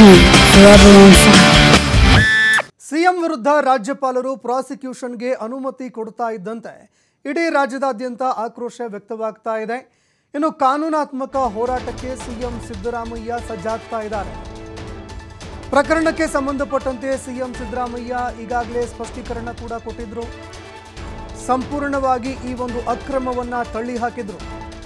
forever on fire. CM ವಿರುದ್ಧ ರಾಜ್ಯಪಾಲರು ಪ್ರಾಸಿಕ್ಯೂಷನ್ಗೆ ಅನುಮತಿ ಕೊಡ್ತಾ ಇದ್ದಂತೆ ಇಡೀ ರಾಜ್ಯದಾದ್ಯಂತ ಆಕ್ರೋಶ ವ್ಯಕ್ತವಾಗ್ತಾ ಇದೆ ಇನ್ನು ಕಾನೂನಾತ್ಮಕ ಹೋರಾಟಕ್ಕೆ ಸಿಎಂ ಸಿದ್ದರಾಮಯ್ಯ ಸಜ್ಜಾಗ್ತಾ ಇದ್ದಾರೆ ಪ್ರಕರಣಕ್ಕೆ ಸಂಬಂಧಪಟ್ಟಂತೆ ಸಿಎಂ ಸಿದ್ದರಾಮಯ್ಯ ಈಗಾಗಲೇ ಸ್ಪಷ್ಟೀಕರಣ ಕೂಡ ಕೊಟ್ಟಿದ್ರು ಸಂಪೂರ್ಣವಾಗಿ ಈ ಒಂದು ಅಕ್ರಮವನ್ನ ತಳ್ಳಿ ಹಾಕಿದ್ರು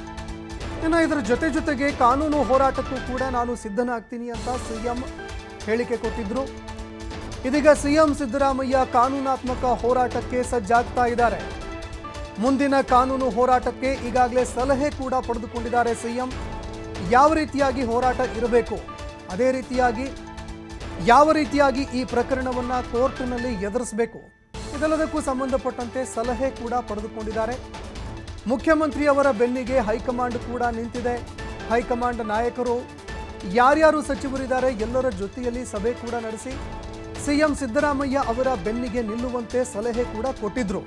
ಇನ್ನು ಇದರ ಜೊತೆ ಜೊತೆಗೆ ಕಾನೂನು ಹೋರಾಟಕ್ಕೂ ಕೂಡ ನಾನು ಸಿದ್ಧನಾಗ್ತೀನಿ ಅಂತ ಸಿಎಂ ಹೇಳಿಕೆ ಕೊಟ್ಟಿದ್ರು ಇದೀಗ ಸಿಎಂ ಸಿದ್ದರಾಮಯ್ಯ ಕಾನೂನಾತ್ಮಕ ಹೋರಾಟಕ್ಕೆ ಸಜ್ಜಾಗ್ತಾ ಇದ್ದಾರೆ ಮುಂದಿನ ಕಾನೂನು ಹೋರಾಟಕ್ಕೆ ಈಗಾಗಲೇ ಸಲಹೆ ಕೂಡ ಪಡೆದುಕೊಂಡಿದ್ದಾರೆ ಸಿಎಂ ಯಾವ ರೀತಿಯಾಗಿ ಹೋರಾಟ ಇರಬೇಕು ಅದೇ ರೀತಿಯಾಗಿ ಯಾವ ರೀತಿಯಾಗಿ ಈ ಪ್ರಕರಣವನ್ನ ಕೋರ್ಟ್ನಲ್ಲಿ ಎದುರಿಸಬೇಕು ಇದೆಲ್ಲದಕ್ಕೂ ಸಂಬಂಧಪಟ್ಟಂತೆ ಸಲಹೆ ಕೂಡ ಪಡೆದುಕೊಂಡಿದ್ದಾರೆ ಮುಖ್ಯಮಂತ್ರಿ ಅವರ ಬೆನ್ನಿಗೆ ಹೈಕಮಾಂಡ್ ಕೂಡ ನಿಂತಿದೆ ಹೈಕಮಾಂಡ್ ನಾಯಕರು ಯಾರ್ಯಾರು ಸಚಿವರಿದ್ದಾರೆ ಎಲ್ಲರ ಜೊತೆಯಲ್ಲಿ ಸಭೆ ಕೂಡ ನಡೆಸಿ ಸಿಎಂ ಸಿದ್ದರಾಮಯ್ಯ ಅವರ ಬೆನ್ನಿಗೆ ನಿಲ್ಲುವಂತೆ ಸಲಹೆ ಕೂಡ ಕೊಟ್ಟಿದ್ರು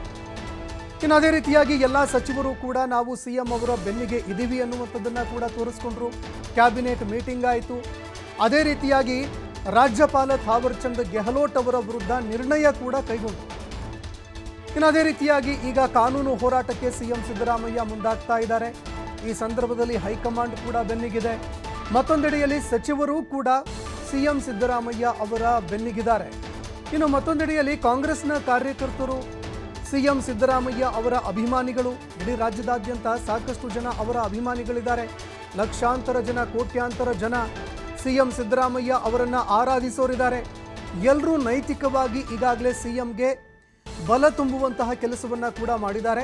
ಇನ್ನು ಅದೇ ರೀತಿಯಾಗಿ ಎಲ್ಲ ಸಚಿವರು ಕೂಡ ನಾವು ಸಿಎಂ ಅವರ ಬೆನ್ನಿಗೆ ಇದೀವಿ ಅನ್ನುವಂಥದ್ದನ್ನ ಕೂಡ ತೋರಿಸ್ಕೊಂಡ್ರು ಕ್ಯಾಬಿನೆಟ್ ಮೀಟಿಂಗ್ ಆಯಿತು ಅದೇ ರೀತಿಯಾಗಿ ರಾಜ್ಯಪಾಲ ಥಾವರ್ ಚಂದ್ ಗೆಹ್ಲೋಟ್ ಅವರ ವಿರುದ್ಧ ನಿರ್ಣಯ ಕೂಡ ಕೈಗೊಂಡ್ರು ಇನ್ನು ಅದೇ ರೀತಿಯಾಗಿ ಈಗ ಕಾನೂನು ಹೋರಾಟಕ್ಕೆ ಸಿಎಂ ಸಿದ್ದರಾಮಯ್ಯ ಮುಂದಾಗ್ತಾ ಇದ್ದಾರೆ ಈ ಸಂದರ್ಭದಲ್ಲಿ ಹೈಕಮಾಂಡ್ ಕೂಡ ಬೆನ್ನಿಗಿದೆ ಮತ್ತೊಂದೆಡೆಯಲ್ಲಿ ಸಚಿವರು ಕೂಡ ಸಿಎಂ ಸಿದ್ದರಾಮಯ್ಯ ಅವರ ಬೆನ್ನಿಗಿದ್ದಾರೆ ಇನ್ನು ಮತ್ತೊಂದೆಡೆಯಲ್ಲಿ ಕಾಂಗ್ರೆಸ್ನ ಕಾರ್ಯಕರ್ತರು ಸಿಎಂ ಸಿದ್ದರಾಮಯ್ಯ ಅವರ ಅಭಿಮಾನಿಗಳು ಇಡೀ ರಾಜ್ಯದಾದ್ಯಂತ ಸಾಕಷ್ಟು ಜನ ಅವರ ಅಭಿಮಾನಿಗಳಿದ್ದಾರೆ ಲಕ್ಷಾಂತರ ಜನ ಕೋಟ್ಯಾಂತರ ಜನ ಸಿಎಂ ಸಿದ್ದರಾಮಯ್ಯ ಅವರನ್ನ ಆರಾಧಿಸೋರಿದ್ದಾರೆ ಎಲ್ಲರೂ ನೈತಿಕವಾಗಿ ಈಗಾಗಲೇ ಸಿಎಂಗೆ ಬಲ ತುಂಬುವಂತಹ ಕೆಲಸವನ್ನ ಕೂಡ ಮಾಡಿದ್ದಾರೆ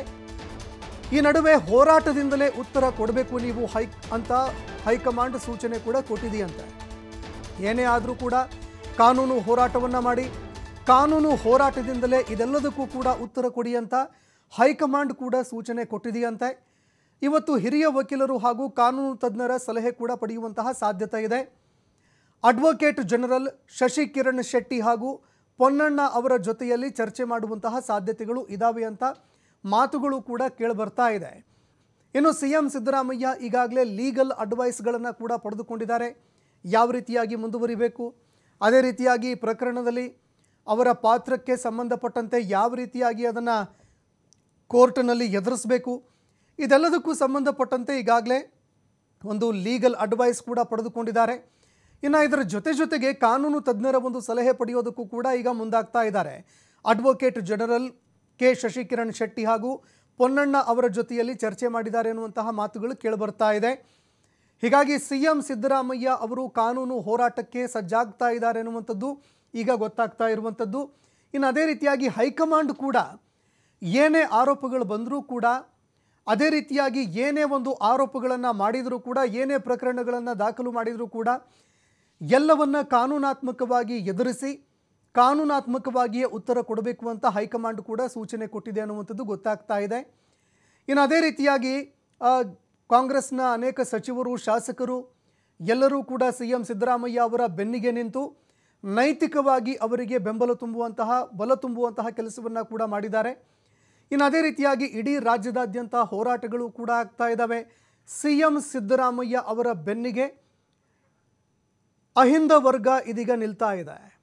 ಈ ನಡುವೆ ಹೋರಾಟದಿಂದಲೇ ಉತ್ತರ ಕೊಡಬೇಕು ನೀವು ಹೈ ಅಂತ ಹೈಕಮಾಂಡ್ ಸೂಚನೆ ಕೂಡ ಕೊಟ್ಟಿದೆಯಂತೆ ಏನೇ ಆದರೂ ಕೂಡ ಕಾನೂನು ಹೋರಾಟವನ್ನ ಮಾಡಿ ಕಾನೂನು ಹೋರಾಟದಿಂದಲೇ ಇದೆಲ್ಲದಕ್ಕೂ ಕೂಡ ಉತ್ತರ ಕೊಡಿ ಅಂತ ಹೈಕಮಾಂಡ್ ಕೂಡ ಸೂಚನೆ ಕೊಟ್ಟಿದೆಯಂತೆ ಇವತ್ತು ಹಿರಿಯ ವಕೀಲರು ಹಾಗೂ ಕಾನೂನು ತಜ್ಞರ ಸಲಹೆ ಕೂಡ ಪಡೆಯುವಂತಹ ಸಾಧ್ಯತೆ ಇದೆ ಅಡ್ವೊಕೇಟ್ ಜನರಲ್ ಶಶಿ ಕಿರಣ್ ಶೆಟ್ಟಿ ಹಾಗೂ ಪೊನ್ನಣ್ಣ ಅವರ ಜೊತೆಯಲ್ಲಿ ಚರ್ಚೆ ಮಾಡುವಂತಹ ಸಾಧ್ಯತೆಗಳು ಇದಾವೆ ಅಂತ ಮಾತುಗಳು ಕೂಡ ಕೇಳಿಬರ್ತಾ ಇದೆ ಇನ್ನು ಸಿ ಎಂ ಸಿದ್ದರಾಮಯ್ಯ ಈಗಾಗಲೇ ಲೀಗಲ್ ಅಡ್ವೈಸ್ಗಳನ್ನು ಕೂಡ ಪಡೆದುಕೊಂಡಿದ್ದಾರೆ ಯಾವ ರೀತಿಯಾಗಿ ಮುಂದುವರಿಬೇಕು ಅದೇ ರೀತಿಯಾಗಿ ಈ ಪ್ರಕರಣದಲ್ಲಿ ಅವರ ಪಾತ್ರಕ್ಕೆ ಸಂಬಂಧಪಟ್ಟಂತೆ ಯಾವ ರೀತಿಯಾಗಿ ಅದನ್ನು ಕೋರ್ಟ್ನಲ್ಲಿ ಎದುರಿಸಬೇಕು ಇದೆಲ್ಲದಕ್ಕೂ ಸಂಬಂಧಪಟ್ಟಂತೆ ಈಗಾಗಲೇ ಒಂದು ಲೀಗಲ್ ಅಡ್ವೈಸ್ ಕೂಡ ಪಡೆದುಕೊಂಡಿದ್ದಾರೆ ಇನ್ನು ಇದರ ಜೊತೆ ಜೊತೆಗೆ ಕಾನೂನು ತಜ್ಞರ ಒಂದು ಸಲಹೆ ಪಡೆಯೋದಕ್ಕೂ ಕೂಡ ಈಗ ಮುಂದಾಗ್ತಾ ಇದ್ದಾರೆ advocate general K Shashikiran Shetty ಹಾಗೂ ಪೊನ್ನಣ್ಣ ಅವರ ಜೊತೆಯಲ್ಲಿ ಚರ್ಚೆ ಮಾಡಿದ್ದಾರೆ ಎನ್ನುವಂತಹ ಮಾತುಗಳು ಕೇಳಿಬರ್ತಾ ಇದೆ ಹೀಗಾಗಿ ಸಿ ಎಂ ಸಿದ್ದರಾಮಯ್ಯ ಅವರು ಕಾನೂನು ಹೋರಾಟಕ್ಕೆ ಸಜ್ಜಾಗ್ತಾ ಇದ್ದಾರೆ ಎನ್ನುವಂಥದ್ದು ಈಗ ಗೊತ್ತಾಗ್ತಾ ಇರುವಂಥದ್ದು ಇನ್ನು ಅದೇ ರೀತಿಯಾಗಿ ಹೈಕಮಾಂಡ್ ಕೂಡ ಏನೇ ಆರೋಪಗಳು ಬಂದರೂ ಕೂಡ ಅದೇ ರೀತಿಯಾಗಿ ಏನೇ ಒಂದು ಆರೋಪಗಳನ್ನು ಮಾಡಿದರೂ ಕೂಡ ಏನೇ ಪ್ರಕರಣಗಳನ್ನು ದಾಖಲು ಮಾಡಿದರೂ ಕೂಡ ಎಲ್ಲವನ್ನ ಕಾನೂನಾತ್ಮಕವಾಗಿ ಎದುರಿಸಿ ಕಾನೂನಾತ್ಮಕವಾಗಿಯೇ ಉತ್ತರ ಕೊಡಬೇಕು ಅಂತ ಹೈಕಮಾಂಡ್ ಕೂಡ ಸೂಚನೆ ಕೊಟ್ಟಿದೆ ಅನ್ನುವಂಥದ್ದು ಗೊತ್ತಾಗ್ತಾ ಇದೆ ಇನ್ನು ಅದೇ ರೀತಿಯಾಗಿ ಆ, ಕಾಂಗ್ರೆಸ್ನ ಅನೇಕ ಸಚಿವರು ಶಾಸಕರು ಎಲ್ಲರೂ ಕೂಡ ಸಿ ಎಂ ಸಿದ್ದರಾಮಯ್ಯ ಅವರ ಬೆನ್ನಿಗೆ ನಿಂತು ನೈತಿಕವಾಗಿ ಅವರಿಗೆ ಬೆಂಬಲ ತುಂಬುವಂತಹ ಬಲ ತುಂಬುವಂತಹ ಕೆಲಸವನ್ನು ಕೂಡ ಮಾಡಿದ್ದಾರೆ ಇನ್ನು ಅದೇ ರೀತಿಯಾಗಿ ಇಡೀ ರಾಜ್ಯದಾದ್ಯಂತ ಹೋರಾಟಗಳು ಕೂಡ ಆಗ್ತಾ ಇದ್ದಾವೆ ಸಿ ಎಂ ಸಿದ್ದರಾಮಯ್ಯ ಅವರ ಬೆನ್ನಿಗೆ ಅಹಿಂದ ವರ್ಗ ಇದೀಗ ನಿಲ್ತಾ ಇದೆ